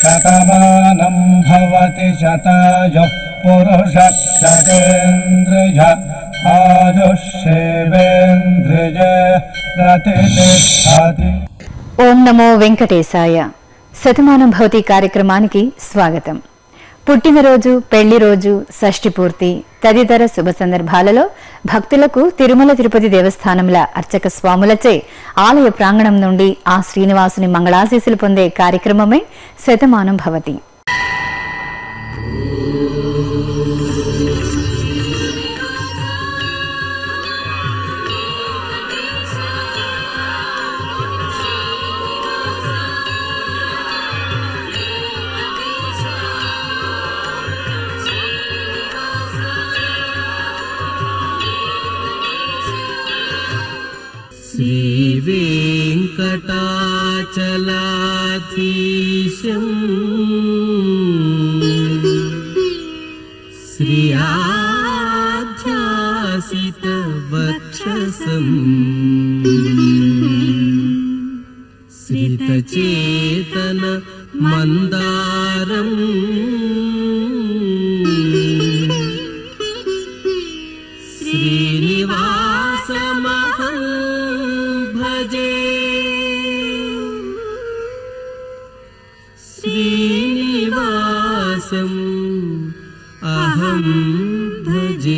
शतमानं भवति शतायुः पुरुषः शतेन्द्रिय आयुष्येवेन्द्रिय प्रतिष्ठति ఓం నమో వెంకటేశాయ శతమానం భవతి కార్యక్రమానికి స్వాగతం పుట్టినరోజు పెళ్లి రోజు షష్ఠి పూర్తి తదితర శుభ సందర్భాలలో భక్తులకు తిరుమల తిరుపతి దేవస్థానముల అర్చక స్వాములచే ఆలయ ప్రాంగణం నుండి ఆ శ్రీనివాసుని మంగళాశీసులు పొందే కార్యక్రమమే శతమానం భవతి श्रीवेङ्कटाचलाधीशम् श्रियाध्यासितवक्षसम् श्रितचेतन मन्दारम् श्रीनिवासमहं भजे श्रीनिवासम् अहं भजे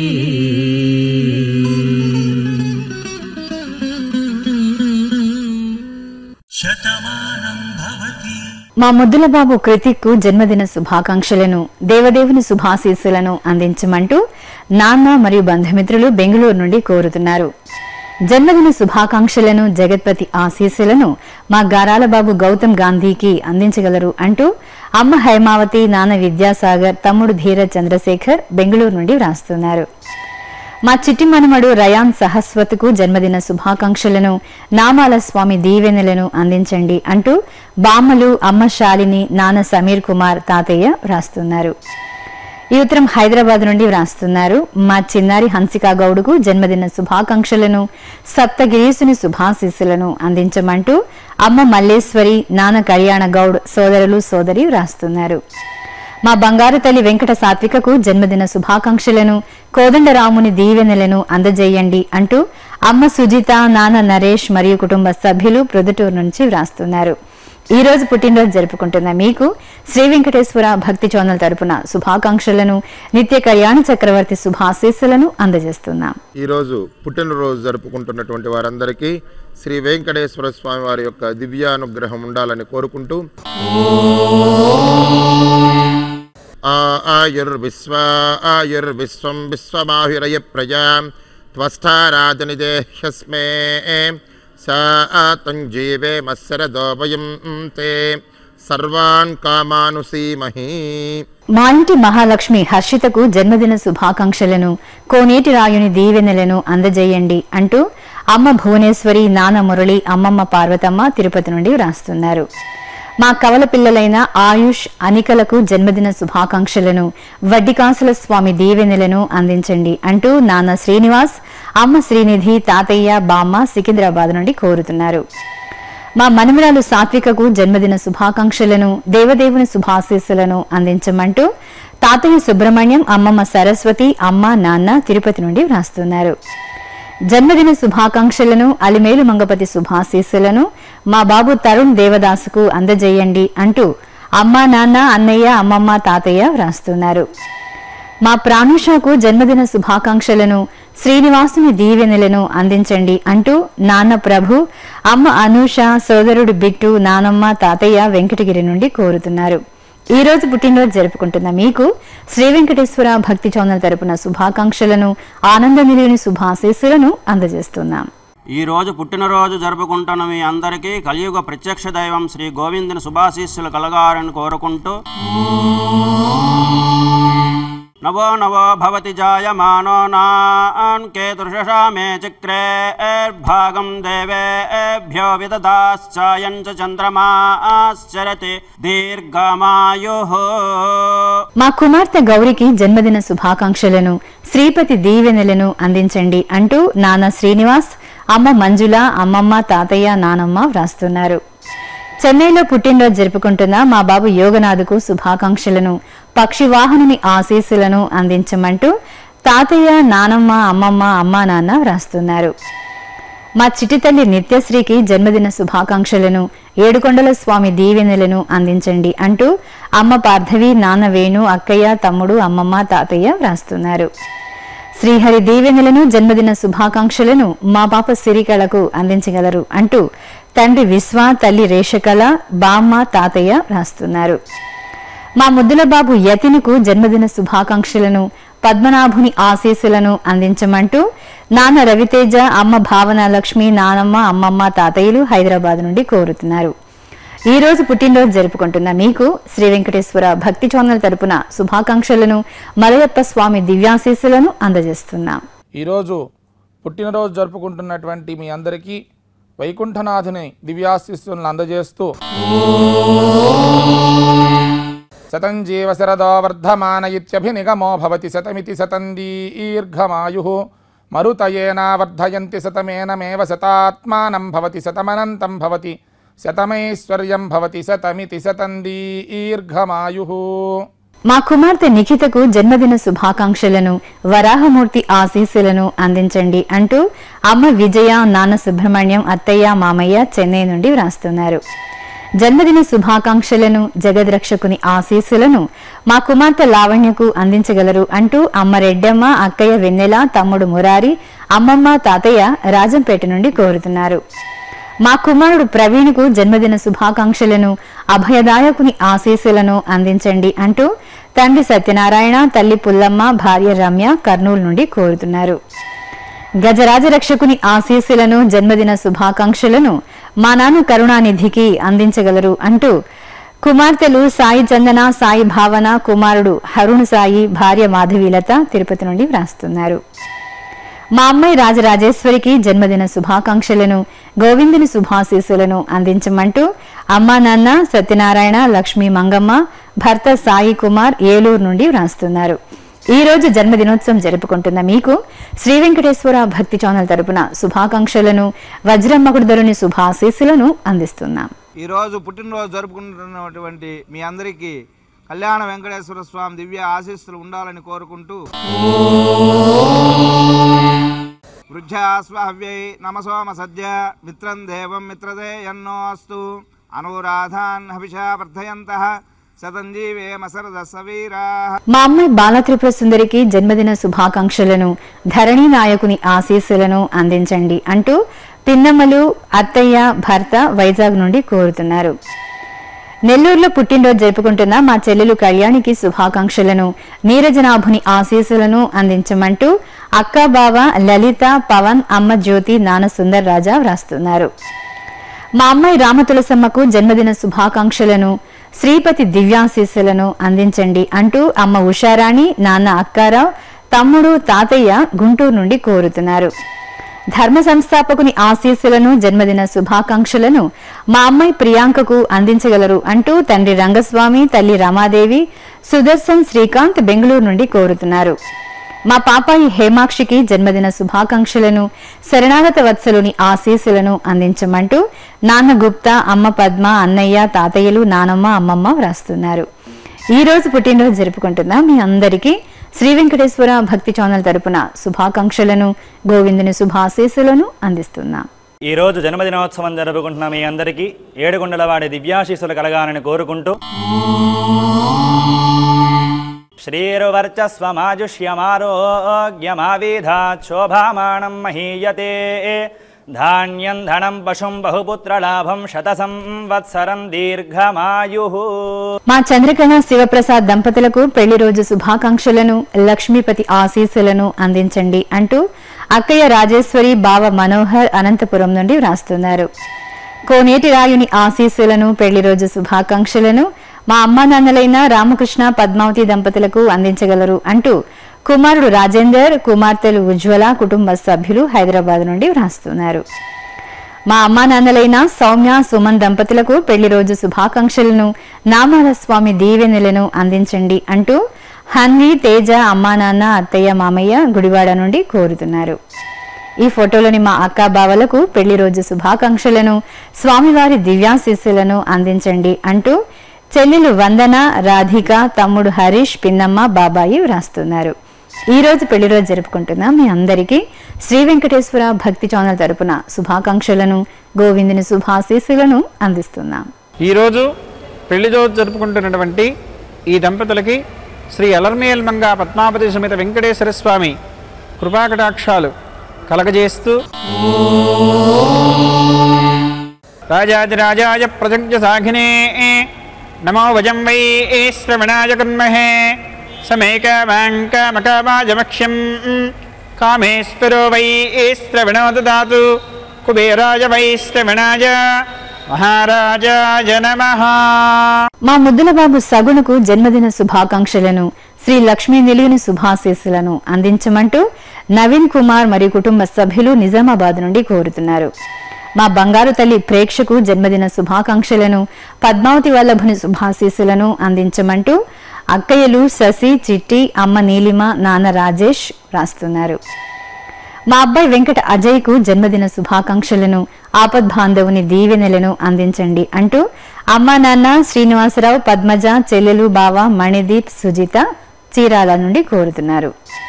మా ముద్దుల బాబు కృతిక్ జన్మదిన శుభాకాంక్షలను దేవదేవుని శుభాశీస్సులను అందించమంటూ నాన్న మరియు బంధుమిత్రులు బెంగళూరు నుండి కోరుతున్నారు జన్మదిన శుభాకాంక్షలను జగత్పతి ఆశీస్సులను మా గారాల బాబు గౌతమ్ గాంధీకి అందించగలరు అంటూ అమ్మ హైమావతి నాన్న విద్యాసాగర్ తమ్ముడు ధీర చంద్రశేఖర్ బెంగళూరు నుండి వ్రాస్తున్నారు మా చిట్టి మనమడు రయాన్ సహస్వత్కు జన్మదిన శుభాకాంక్షలను నామాల స్వామి దీవెనలను అందించండి అంటూ బామ్మలు అమ్మ శాలిని నాన్న సమీర్ కుమార్ తాతయ్య వ్రాస్తున్నారు ఈ ఉత్తరం హైదరాబాద్ నుండి వ్రాస్తున్నారు మా చిన్నారి హన్సికా గౌడ్కు జన్మదిన శుభాకాంక్షలను సప్తగిరీసుని శుభాశీస్సులను అందించమంటూ అమ్మ మల్లేశ్వరి నాన్న కళ్యాణ గౌడ్ సోదరులు సోదరి వ్రాస్తున్నారు మా బంగారు తల్లి వెంకట సాత్వికకు జన్మదిన శుభాకాంక్షలను కోదండరాముని దీవెనలను అందజేయండి అంటూ అమ్మ సుజిత నాన్న నరేష్ మరియు కుటుంబ సభ్యులు ప్రొద్దుటూరు నుంచి వ్రాస్తున్నారు ఈ రోజు పుట్టినరోజు జరుపుకుంటున్న మీకు శ్రీ వెంకటేశ్వర భక్తి చోనల్ తరపున శుభాకాంక్షలను నిత్య కళ్యాణ చక్రవర్తి శుభాశీస్సులను అందజేస్తున్నాం ఈరోజు పుట్టినరోజు జరుపుకుంటున్నటువంటి వారందరికీ శ్రీ వెంకటేశ్వర స్వామి వారి యొక్క దివ్యానుగ్రహం ఉండాలని కోరుకుంటూ ఆ ఆయుర్విశ్వ ఆయుర్విశ్వం విశ్వమాహిరయ ప్రజా త్వస్థారాజనిదేహ్యస్మే సా తంజీవే మత్సరదోభయం తే సర్వాన్ కామానుసీమహీ మా ఇంటి మహాలక్ష్మి హర్షితకు జన్మదిన శుభాకాంక్షలను కోనేటి రాయుని దీవెనలను అందజేయండి అంటూ అమ్మ భువనేశ్వరి నాన్న మురళి అమ్మమ్మ పార్వతమ్మ తిరుపతి నుండి వ్రాస్తున్నారు మా కవల పిల్లలైన ఆయుష్ అనికలకు జన్మదిన శుభాకాంక్షలను వడ్డికాసుల స్వామి దీవెనలను అందించండి అంటూ నాన్న శ్రీనివాస్ అమ్మ శ్రీనిధి తాతయ్య బామ్మ సికింద్రాబాద్ నుండి కోరుతున్నారు మా మనమరాలు సాత్వికకు జన్మదిన శుభాకాంక్షలను దేవదేవుని శుభాశీస్సులను అందించమంటూ తాతయ్య సుబ్రహ్మణ్యం అమ్మమ్మ సరస్వతి అమ్మ నాన్న తిరుపతి నుండి వ్రాస్తున్నారు జన్మదిన శుభాకాంక్షలను అలిమేలు మంగపతి శుభాశీస్సులను మా బాబు తరుణ్ దేవదాసుకు అందజేయండి అంటూ అమ్మ నాన్న అన్నయ్య అమ్మమ్మ తాతయ్య వ్రాస్తున్నారు మా ప్రాణుషకు జన్మదిన శుభాకాంక్షలను శ్రీనివాసుని దీవెనలను అందించండి అంటూ నాన్న ప్రభు అమ్మ అనూష సోదరుడు బిట్టు నానమ్మ తాతయ్య వెంకటగిరి నుండి కోరుతున్నారు ఈ రోజు పుట్టినరోజు జరుపుకుంటున్న మీకు శ్రీ వెంకటేశ్వర భక్తి చౌనల్ తరపున శుభాకాంక్షలను ఆనంద నిలిని శుభాశీస్సులను అందజేస్తున్నాం ఈ రోజు పుట్టినరోజు జరుపుకుంటున్న మీ అందరికీ కలియుగ ప్రత్యక్ష దైవం శ్రీ గోవిందుని శుభాశీస్సులు కలగాలని కోరుకుంటూ నవో నవో భవతి జాయమానో నాన్ కేతుర్షషా మే చక్రే భాగం దేవేభ్యో విదదాశ్చాయం చ చంద్రమాశ్చరతి దీర్ఘమాయు మా కుమార్తె గౌరికి జన్మదిన శుభాకాంక్షలను శ్రీపతి దీవెనలను అందించండి అంటూ నాన్న శ్రీనివాస్ అమ్మ మంజుల అమ్మమ్మ తాతయ్య నానమ్మ వ్రాస్తున్నారు చెన్నైలో పుట్టినరోజు జరుపుకుంటున్న మా బాబు యోగనాథ్కు శుభాకాంక్షలను పక్షివాహనుని ఆశీస్సులను అందించమంటూ తాతయ్య నానమ్మ అమ్మమ్మ అమ్మా నాన్న వ్రాస్తున్నారు మా చిటితల్లి నిత్యశ్రీకి జన్మదిన శుభాకాంక్షలను ఏడుకొండల స్వామి దీవెనలను అందించండి అంటూ అమ్మ పార్థవి నాన్న వేణు అక్కయ్య తమ్ముడు అమ్మమ్మ తాతయ్య వ్రాస్తున్నారు శ్రీహరి దీవెనలను జన్మదిన శుభాకాంక్షలను మా పాప సిరికళకు అందించగలరు అంటూ తండ్రి విశ్వ తల్లి రేషకళ బామ్మ తాతయ్య రాస్తున్నారు మా ముద్దుల బాబు యతినుకు జన్మదిన శుభాకాంక్షలను పద్మనాభుని ఆశీస్సులను అందించమంటూ నాన్న రవితేజ అమ్మ భావన లక్ష్మి నానమ్మ అమ్మమ్మ తాతయ్యలు హైదరాబాద్ నుండి కోరుతున్నారు ఈ రోజు పుట్టినరోజు జరుపుకుంటున్న మీకు శ్రీ వెంకటేశ్వర భక్తి ఛానల్ తరపున శుభాకాంక్షలను మలయప్ప స్వామి దివ్యాశీస్సులను అందజేస్తున్నాం ఈరోజు పుట్టినరోజు జరుపుకుంటున్నటువంటి మీ అందరికీ వైకుంఠనాథుని దివ్యాశిస్సులను అందజేస్తూ శతం జీవ శరదో వర్ధమాన ఇత్యభినిగమో భవతి శతమితి శతం దీర్ఘమాయు మరుతయేనా వర్ధయంతి శతమేనమేవ శతాత్మానం భవతి శతమనంతం భవతి శతమైశ్వర్యం భవతి శతమితి శతం దీర్ఘమాయు మా కుమార్తె నిఖితకు జన్మదిన శుభాకాంక్షలను వరాహమూర్తి ఆశీస్సులను అందించండి అంటూ అమ్మ విజయ నాన్న సుబ్రహ్మణ్యం అత్తయ్య మామయ్య చెన్నై నుండి వ్రాస్తున్నారు జన్మదిన శుభాకాంక్షలను జగద్రక్షకుని ఆశీస్సులను మా కుమార్తె లావణ్యకు అందించగలరు అంటూ అమ్మ రెడ్డమ్మ అక్కయ్య వెన్నెల తమ్ముడు మురారి అమ్మమ్మ తాతయ్య రాజంపేట నుండి కోరుతున్నారు మా కుమారుడు ప్రవీణ్కు జన్మదిన శుభాకాంక్షలను అభయదాయకుని ఆశీస్సులను అందించండి అంటూ తండ్రి సత్యనారాయణ తల్లి పుల్లమ్మ భార్య రమ్య కర్నూలు నుండి కోరుతున్నారు గజరాజ రక్షకుని ఆశీస్సులను జన్మదిన శుభాకాంక్షలను మా నాన్న కరుణానిధికి అందించగలరు అంటూ కుమార్తెలు సాయి చందన సాయి భావన కుమారుడు హరుణ్ సాయి భార్య మాధవీలత తిరుపతి నుండి వ్రాస్తున్నారు మా అమ్మాయి రాజరాజేశ్వరికి జన్మదిన శుభాకాంక్షలను గోవిందుని శుభాశీస్సులను అందించమంటూ అమ్మా నాన్న సత్యనారాయణ లక్ష్మీ మంగమ్మ భర్త సాయి కుమార్ ఏలూరు నుండి వ్రాస్తున్నారు ఈ రోజు జన్మదినోత్సవం జరుపుకుంటున్న మీకు శ్రీ వెంకటేశ్వర భక్తి ఛానల్ తరపున శుభాకాంక్షలను వజ్రమ్మగుడిదరుని శుభాశీస్సులను అందిస్తున్నాం ఈరోజు పుట్టినరోజు జరుపుకుంటున్నటువంటి మీ అందరికీ కళ్యాణ వెంకటేశ్వర స్వామి దివ్య ఆశీస్సులు ఉండాలని కోరుకుంటూ వృద్ధాస్వావ్యై నమసోమ సద్య మిత్రం దేవం మిత్రదే ఎన్నో అస్తు అనురాధాన్ హవిషా వర్ధయంత శతంజీవేమ సరద సవీరా మా అమ్మాయి బాలత్రిపుర సుందరికి జన్మదిన శుభాకాంక్షలను ధరణి నాయకుని ఆశీస్సులను అందించండి అంటూ పిన్నమ్మలు అత్తయ్య భర్త వైజాగ్ నుండి కోరుతున్నారు నెల్లూరులో పుట్టినరోజు జరుపుకుంటున్న మా చెల్లెలు కళ్యాణికి శుభాకాంక్షలను నీరజనాభుని ఆశీస్సులను అందించమంటూ అక్క బావ లలిత పవన్ అమ్మ జ్యోతి నాన్న సుందర్ రాజా వ్రాస్తున్నారు మా అమ్మాయి రామతులసమ్మకు జన్మదిన శుభాకాంక్షలను శ్రీపతి దివ్యాశీస్సులను అందించండి అంటూ అమ్మ ఉషారాణి నాన్న అక్కారావు తమ్ముడు తాతయ్య గుంటూరు నుండి కోరుతున్నారు ధర్మ సంస్థాపకుని ఆశీస్సులను జన్మదిన శుభాకాంక్షలను మా అమ్మాయి ప్రియాంకకు అందించగలరు అంటూ తండ్రి రంగస్వామి తల్లి రమాదేవి సుదర్శన్ శ్రీకాంత్ బెంగళూరు నుండి కోరుతున్నారు మా పాపాయి హేమాక్షికి జన్మదిన శుభాకాంక్షలను శరణాగత వత్సలుని ఆశీస్సులను అందించమంటూ నాన్న గుప్తా అమ్మ పద్మ అన్నయ్య తాతయ్యలు నానమ్మ అమ్మమ్మ వ్రాస్తున్నారు ఈ రోజు పుట్టినరోజు జరుపుకుంటున్న మీ అందరికీ శ్రీ వెంకటేశ్వర భక్తి ఛానల్ తరపున శుభాకాంక్షలను గోవిందుని శుభాశీస్సులను అందిస్తున్నాం ఈ రోజు జన్మదినోత్సవం జరుపుకుంటున్న మీ అందరికీ ఏడుగుండల వాడి దివ్యాశీస్సులు కలగాలని కోరుకుంటూ శ్రీరువర్చస్వమాజుష్యమారోగ్యమావిధాత్ శోభామానం మహీయతే ధాన్యం ధనం పశుం బహుపుత్రలాభం శత సంవత్సరం దీర్ఘమాయు మా చంద్రకళ శివప్రసాద్ దంపతులకు పెళ్లి రోజు శుభాకాంక్షలను లక్ష్మీపతి ఆశీస్సులను అందించండి అంటూ అక్కయ్య రాజేశ్వరి బావ మనోహర్ అనంతపురం నుండి వ్రాస్తున్నారు కోనేటి రాయుని ఆశీస్సులను పెళ్లి రోజు శుభాకాంక్షలను మా అమ్మా నాన్నలైన రామకృష్ణ పద్మావతి దంపతులకు అందించగలరు అంటూ కుమారుడు రాజేందర్ కుమార్తెలు ఉజ్వల కుటుంబ సభ్యులు హైదరాబాద్ నుండి వ్రాస్తున్నారు మా అమ్మా నాన్నలైన సౌమ్య సుమన్ దంపతులకు పెళ్లి రోజు శుభాకాంక్షలను నామాల స్వామి దీవెనలను అందించండి అంటూ హన్వి తేజ అమ్మా నాన్న అత్తయ్య మామయ్య గుడివాడ నుండి కోరుతున్నారు ఈ ఫోటోలోని మా అక్క బావలకు పెళ్లి రోజు శుభాకాంక్షలను స్వామివారి దివ్యాశీస్సులను అందించండి అంటూ చెల్లెలు వందన రాధిక తమ్ముడు హరీష్ పిన్నమ్మ బాబాయి వ్రాస్తున్నారు ఈ రోజు పెళ్లి రోజు జరుపుకుంటున్న మీ అందరికీ శ్రీ వెంకటేశ్వర భక్తి ఛానల్ తరపున శుభాకాంక్షలను గోవిందుని శుభాశీస్సులను అందిస్తున్నాం ఈరోజు పెళ్లి రోజు జరుపుకుంటున్నటువంటి ఈ దంపతులకి శ్రీ అలర్మేల్ మంగా పద్మాపతి సమేత వెంకటేశ్వర స్వామి కృపాకటాక్షాలు కలగజేస్తూ రాజాదిరాజాయ ప్రజజ్ఞ సాఘినే నమో వజం వై శ్రవణాయ కన్మహే సమేకమాంకమకమాజమక్ష్యం కామేశ్వరో వై శ్రవణో దదాతు కుబేరాయ వై శ్రవణాయ మహారాజాయ నమః మా ముద్దుల బాబు సగుణకు జన్మదిన శుభాకాంక్షలను శ్రీ లక్ష్మీ నిలువుని శుభాశీస్సులను అందించమంటూ నవీన్ కుమార్ మరియు కుటుంబ సభ్యులు నిజామాబాద్ నుండి కోరుతున్నారు మా బంగారు తల్లి ప్రేక్షకు జన్మదిన శుభాకాంక్షలను పద్మావతి వల్లభుని శుభాశీస్సులను అందించమంటూ అక్కయ్యలు శశి చిట్టి అమ్మ నీలిమ నాన్న రాజేష్ రాస్తున్నారు మా అబ్బాయి వెంకట అజయ్ కు జన్మదిన శుభాకాంక్షలను ఆపద్బాంధవుని దీవెనలను అందించండి అంటూ అమ్మా నాన్న శ్రీనివాసరావు పద్మజ చెల్లెలు బావ మణిదీప్ సుజిత చీరాల నుండి కోరుతున్నారు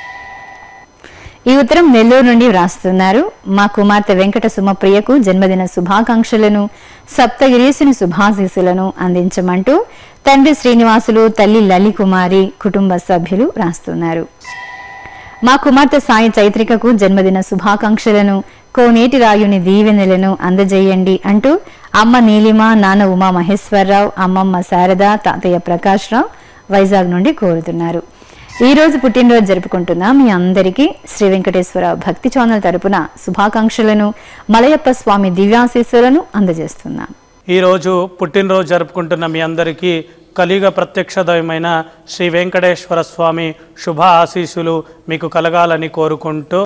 ఈ ఉత్తరం నెల్లూరు నుండి వ్రాస్తున్నారు మా కుమార్తె వెంకట సుమప్రియకు జన్మదిన శుభాకాంక్షలను సప్తగిరీసుని శుభాశీస్సులను అందించమంటూ తండ్రి శ్రీనివాసులు తల్లి లలికుమారి కుటుంబ సభ్యులు రాస్తున్నారు మా కుమార్తె సాయి చైత్రికకు జన్మదిన శుభాకాంక్షలను కోనేటి రాయుని దీవెనలను అందజేయండి అంటూ అమ్మ నీలిమ నాన్న ఉమా మహేశ్వరరావు అమ్మమ్మ శారద తాతయ్య ప్రకాష్ రావు వైజాగ్ నుండి కోరుతున్నారు ఈ రోజు పుట్టినరోజు జరుపుకుంటున్న మీ అందరికీ శ్రీ వెంకటేశ్వర భక్తి ఛానల్ తరపున శుభాకాంక్షలను మలయప్ప స్వామి దివ్యాశీస్సులను అందజేస్తున్నాం ఈరోజు పుట్టినరోజు జరుపుకుంటున్న మీ అందరికీ కలియుగ ప్రత్యక్ష దైవమైన శ్రీ వెంకటేశ్వర స్వామి శుభ ఆశీస్సులు మీకు కలగాలని కోరుకుంటూ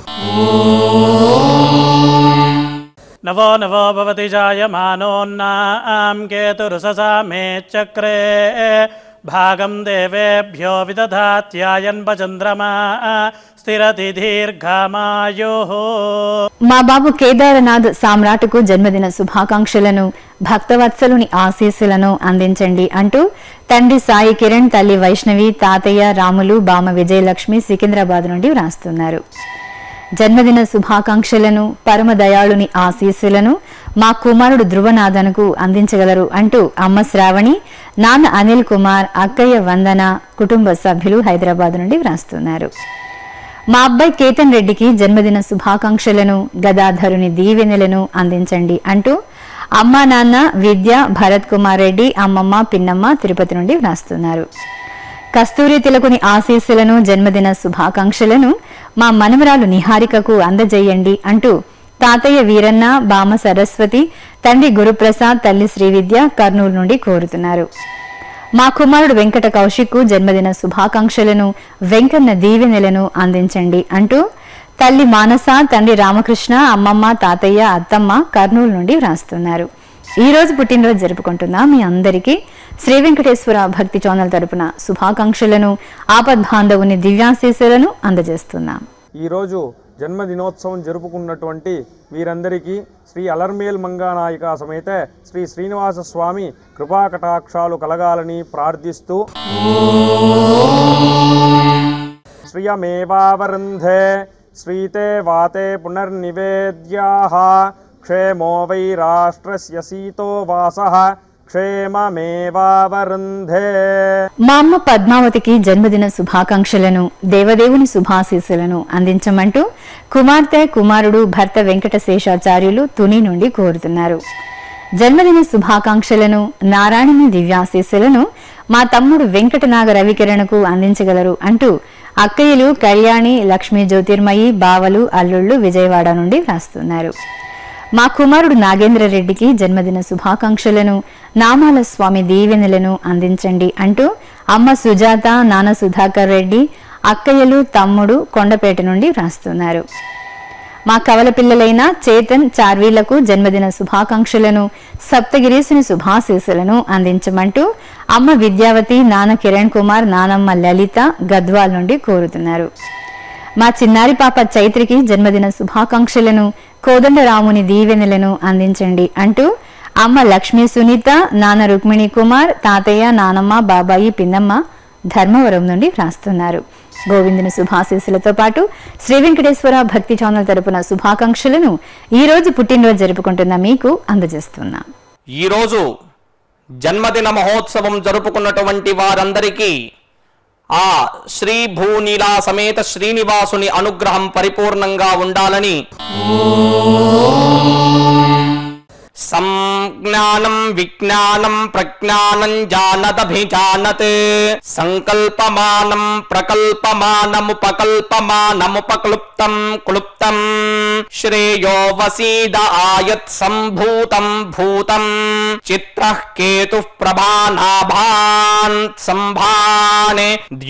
నవో నవో భవతి జాయమానోన్నాం కేతురుససా మే చక్రే భాగం దేవేభ్యో విదధాత్యాయన్ భచంద్రమా స్థిరతి దీర్ఘమాయో మా బాబు కేదారనాథ్ సామ్రాట్కు జన్మదిన శుభాకాంక్షలను భక్తవత్సలుని ఆశీస్సులను అందించండి అంటూ తండ్రి సాయి కిరణ్ తల్లి వైష్ణవి తాతయ్య రాములు బామ విజయలక్ష్మి సికింద్రాబాద్ నుండి వ్రాస్తున్నారు జన్మదిన శుభాకాంక్షలను పరమ దయాళుని ఆశీస్సులను మా కుమారుడు ధ్రువనాథన్కు అందించగలరు అంటూ అమ్మ శ్రావణి నాన్న అనిల్ కుమార్ అక్కయ్య వందన కుటుంబ సభ్యులు హైదరాబాద్ నుండి వ్రాస్తున్నారు మా అబ్బాయి కేతన్ రెడ్డికి జన్మదిన శుభాకాంక్షలను గదాధరుని దీవెనలను అందించండి అంటూ అమ్మా నాన్న విద్య భరత్ కుమార్ రెడ్డి అమ్మమ్మ పిన్నమ్మ తిరుపతి నుండి వ్రాస్తున్నారు కస్తూరి తిలకుని ఆశీస్సులను జన్మదిన శుభాకాంక్షలను మా మనవరాలు నిహారికకు అందజేయండి అంటూ తాతయ్య వీరన్న బామ సరస్వతి తండ్రి గురుప్రసాద్ తల్లి శ్రీవిద్య కర్నూలు నుండి కోరుతున్నారు మా కుమారుడు వెంకట కౌశిక్ జన్మదిన శుభాకాంక్షలను వెంకన్న దీవెనలను అందించండి అంటూ తల్లి మానస తండ్రి రామకృష్ణ అమ్మమ్మ తాతయ్య అత్తమ్మ కర్నూలు నుండి వ్రాస్తున్నారు ఈ రోజు పుట్టినరోజు జరుపుకుంటున్న మీ అందరికీ శ్రీ వెంకటేశ్వర భక్తి ఛానల్ తరపున శుభాకాంక్షలను ఆపద్బాంధవుని దివ్యాశీస్సులను అందజేస్తున్నాం ఈరోజు జన్మదినోత్సవం జరుపుకున్నటువంటి వీరందరికీ శ్రీ అలర్మేల్ మంగానాయిక సమేత శ్రీ శ్రీనివాస స్వామి కృపాకటాక్షాలు కలగాలని ప్రార్థిస్తూ శ్రియమేవావరుంధే శ్రీతే వాతే పునర్నివేద్యాః క్షేమో వై రాష్ట్రస్య సీతో వాసః క్షేమమేవావరుంధే మా అమ్మ పద్మావతికి జన్మదిన శుభాకాంక్షలను దేవదేవుని శుభాశీస్సులను అందించమంటూ కుమార్తె కుమారుడు భర్త వెంకట శేషాచార్యులు తుని నుండి కోరుతున్నారు జన్మదిన శుభాకాంక్షలను నారాయణుని దివ్యాశీస్సులను మా తమ్ముడు వెంకటనాగ రవికిరణకు అందించగలరు అంటూ అక్కయ్యలు కళ్యాణి లక్ష్మీ జ్యోతిర్మయి బావలు అల్లుళ్ళు విజయవాడ నుండి రాస్తున్నారు మా కుమారుడు నాగేంద్ర రెడ్డికి జన్మదిన శుభాకాంక్షలను నామాల స్వామి దీవెనలను అందించండి అంటూ అమ్మ సుజాత నాన్న సుధాకర్ రెడ్డి అక్కయ్యలు తమ్ముడు కొండపేట నుండి వ్రాస్తున్నారు మా కవల పిల్లలైన చేతన్ చార్వీలకు జన్మదిన శుభాకాంక్షలను సప్తగిరీసుని శుభాశీస్సులను అందించమంటూ అమ్మ విద్యావతి నాన్న కిరణ్ కుమార్ నానమ్మ లలిత గద్వాల్ నుండి కోరుతున్నారు మా చిన్నారి పాప చైత్రికి జన్మదిన శుభాకాంక్షలను కోదండరాముని దీవెనలను అందించండి అంటూ అమ్మ లక్ష్మీ సునీత నాన్న రుక్మిణి కుమార్ తాతయ్య నానమ్మ బాబాయి పిన్నమ్మ ధర్మవరం నుండి వ్రాస్తున్నారు గోవిందుని శుభాశీస్సులతో పాటు శ్రీ వెంకటేశ్వర భక్తి ఛానల్ తరపున శుభాకాంక్షలను ఈ రోజు పుట్టినరోజు జరుపుకుంటున్న మీకు అందజేస్తున్నాం ఈరోజు జన్మదిన మహోత్సవం జరుపుకున్నటువంటి వారందరికీ ఆ శ్రీ భూనీలా సమేత శ్రీనివాసుని అనుగ్రహం పరిపూర్ణంగా ఉండాలని సంజ్ఞానం విజ్ఞానం ప్రజ్ఞానం జానదభిజానత్ సంకల్పమానం ప్రకల్పమానముపకల్పమానముపక్లుప్తం క్లుప్తం శ్రేయో వసీద ఆయత్ సంభూతం భూతం చిత్ర కేతు ప్రభానాభాన్ సంభానే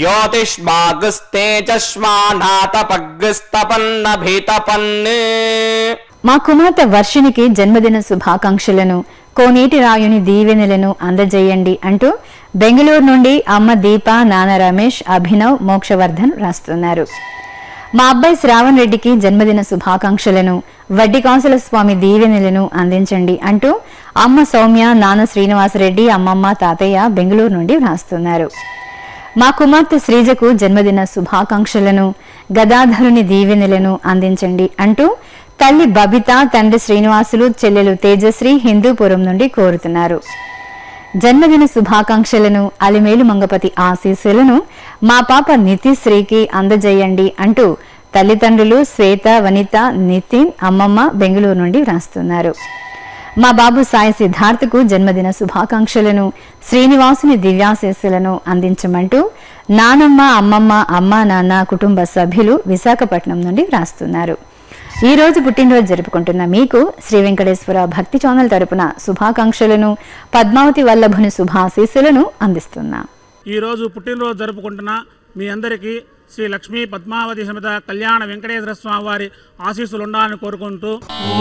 ద్యోతిష్మాగస్తేజస్మానాతపగ్స్తపన్నభితపన్ మా కుమార్తె వర్షినికి జన్మదిన శుభాకాంక్షలను కోనేటి రాయుని దీవెనలను అందజేయండి అంటూ బెంగళూరు నుండి అమ్మ దీప నాన్న రమేష్ అభినవ్ మోక్షవర్ధన్ రాస్తున్నారు మా అబ్బాయి శ్రావణ్ రెడ్డికి జన్మదిన శుభాకాంక్షలను వడ్డీ కాసుల స్వామి దీవెనలను అందించండి అంటూ అమ్మ సౌమ్య నాన్న శ్రీనివాసరెడ్డి అమ్మమ్మ తాతయ్య బెంగళూరు నుండి వ్రాస్తున్నారు మా కుమార్తె శ్రీజకు జన్మదిన శుభాకాంక్షలను గదాధరుని దీవెనలను అందించండి అంటూ తల్లి బబిత తండ్రి శ్రీనివాసులు చెల్లెలు తేజశ్రీ హిందూపురం నుండి కోరుతున్నారు జన్మదిన శుభాకాంక్షలను అలిమేలు మంగపతి ఆశీస్సులను మా పాప నితిశ్రీకి అందజేయండి అంటూ తల్లిదండ్రులు శ్వేత వనిత నితిన్ అమ్మమ్మ బెంగళూరు నుండి వ్రాస్తున్నారు మా బాబు సాయి సిద్ధార్థకు జన్మదిన శుభాకాంక్షలను శ్రీనివాసుని దివ్యాశీస్సులను అందించమంటూ నానమ్మ అమ్మమ్మ అమ్మ నాన్న కుటుంబ సభ్యులు విశాఖపట్నం నుండి వ్రాస్తున్నారు ఈ రోజు పుట్టినరోజు జరుపుకుంటున్న మీకు శ్రీ వెంకటేశ్వర భక్తి ఛానల్ తరపున శుభాకాంక్షలను పద్మావతి వల్లభుని శుభాశీస్సులను అందిస్తున్నాం ఈరోజు పుట్టినరోజు జరుపుకుంటున్న మీ అందరికీ శ్రీ లక్ష్మీ పద్మావతి సమేత కళ్యాణ వెంకటేశ్వర స్వామి వారి ఆశీస్సులు ఉండాలని కోరుకుంటూ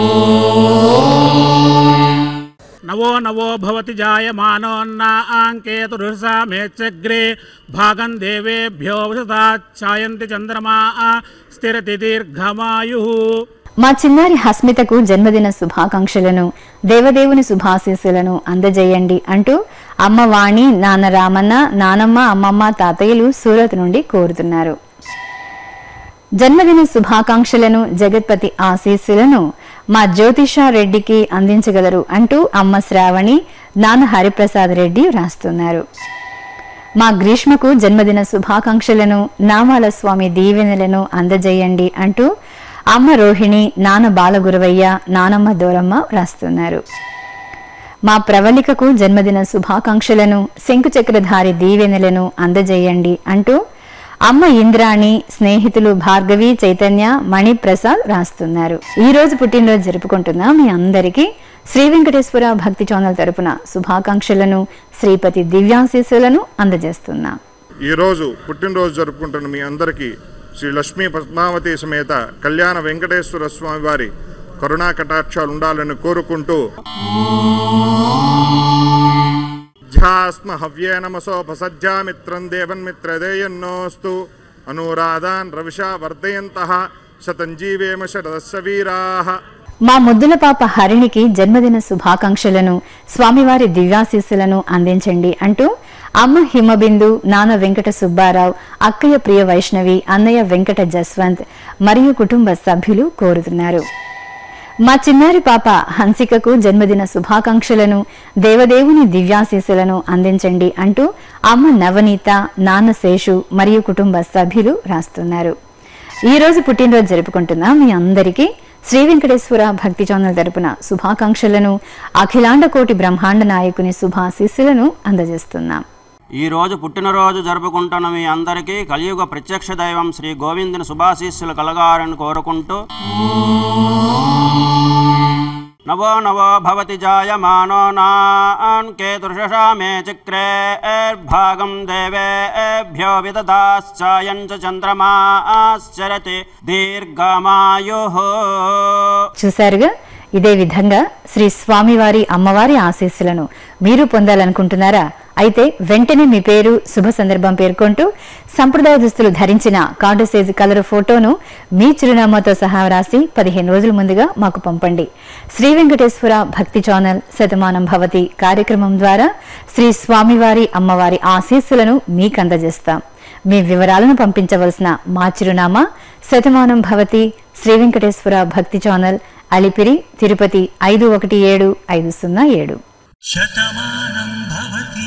నవో నవో భవతి జాయమానోన్నాంకేతురుషా మేచ్చగ్రే భాగం దేవేభ్యో వసతాఛాయంతి చంద్రమా స్థిరతి దీర్ఘమాయు మా చిన్నారి హస్మితకు జన్మదిన శుభాకాంక్షలను దేవదేవుని శుభాశీస్సులను అందజేయండి అంటూ అమ్మ వాణి నాన్న రామన్న నానమ్మ అమ్మమ్మ తాతయ్యలు సూరత్ నుండి కోరుతున్నారు జన్మదిన శుభాకాంక్షలను జగత్పతి ఆశీస్సులను మా జ్యోతిష రెడ్డికి అందించగలరు అంటూ అమ్మ శ్రావణి నాన్న హరిప్రసాద్ రెడ్డి రాస్తున్నారు మా గ్రీష్మకు జన్మదిన శుభాకాంక్షలను నామాల స్వామి దీవెనలను అందజేయండి అంటూ అమ్మ రోహిణి నాన్న బాలగురవయ్య నానమ్మ దూరమ్మ రాస్తున్నారు మా ప్రవళికకు జన్మదిన శుభాకాంక్షలను శంకుచక్రధారి దీవెనలను అందజేయండి అంటూ అమ్మ ఇంద్రాణి స్నేహితులు భార్గవి చైతన్య మణిప్రసాద్ రాస్తున్నారు ఈ రోజు పుట్టినరోజు జరుపుకుంటున్న మీ అందరికీ శ్రీ వెంకటేశ్వర భక్తి ఛానల్ తరపున శుభాకాంక్షలను శ్రీపతి దివ్యాశీస్సులను అందజేస్తున్నాం ఈరోజు పుట్టినరోజు జరుపుకుంటున్న మీ అందరికీ శ్రీ లక్ష్మీ పద్మావతి సమేత కళ్యాణ వెంకటేశ్వర స్వామి వారి కరుణా కటాక్షాలు ఉండాలని కోరుకుంటూ ధ్యాస్మ హవ్యే నమసోపసజ్జామిత్రం దేవన్మిత్రదేయన్నోస్తు అనురాధాన్ రవిషా వర్ధయంత శతంజీవేమ శరదస్స వీరాః మా ముద్దుల పాప హరిణికి జన్మదిన శుభాకాంక్షలను స్వామివారి దివ్యాశీస్సులను అందించండి అంటూ అమ్మ హిమబిందు నాన్న వెంకట సుబ్బారావు అక్కయ్య ప్రియ వైష్ణవి అన్నయ్య వెంకట జస్వంత్ మరియు కుటుంబ సభ్యులు కోరుతున్నారు మా చిన్నారి పాప హన్సికకు జన్మదిన శుభాకాంక్షలను దేవదేవుని దివ్యాశీస్సులను అందించండి అంటూ అమ్మ నవనీత నాన్న శేషు మరియు కుటుంబ సభ్యులు రాస్తున్నారు ఈ రోజు పుట్టినరోజు జరుపుకుంటున్న మీ అందరికీ శ్రీ వెంకటేశ్వర భక్తి ఛానల్ తరపున శుభాకాంక్షలను అఖిలాండ కోటి బ్రహ్మాండ నాయకుని శుభాశీస్సులను అందజేస్తున్నాం ఈ రోజు పుట్టినరోజు జరుపుకుంటున్న మీ అందరికీ కలియుగ ప్రత్యక్ష దైవం శ్రీ గోవిందుని శుభాశీస్సులు కలగాలని కోరుకుంటూ నవో నవో భవతి జాయమానో నాన్ కేతుర్షషా మే చక్రే భాగం దేవేభ్యో విదదాశ్చాయం చ చంద్రమాశ్చరతి దీర్ఘమాయు చూశారుగా ఇదే విధంగా శ్రీ స్వామివారి అమ్మవారి ఆశీస్సులను మీరు పొందాలనుకుంటున్నారా అయితే వెంటనే మీ పేరు శుభ సందర్భం పేర్కొంటూ సంప్రదాయ దుస్తులు ధరించిన కార్డు సైజు కలర్ ఫోటోను మీ చిరునామాతో సహా రాసి పదిహేను రోజుల ముందుగా మాకు పంపండి శ్రీ వెంకటేశ్వర భక్తి ఛానల్ శతమానం భవతి కార్యక్రమం ద్వారా శ్రీ స్వామివారి అమ్మవారి ఆశీస్సులను మీకు అందజేస్తాం మీ వివరాలను పంపించవలసిన మా చిరునామా శతమానం భవతి శ్రీ వెంకటేశ్వర భక్తి ఛానల్ అలిపిరి తిరుపతి ఐదు ఒకటి ఏడు ఐదు సున్నా ఏడు శతమానం భవతి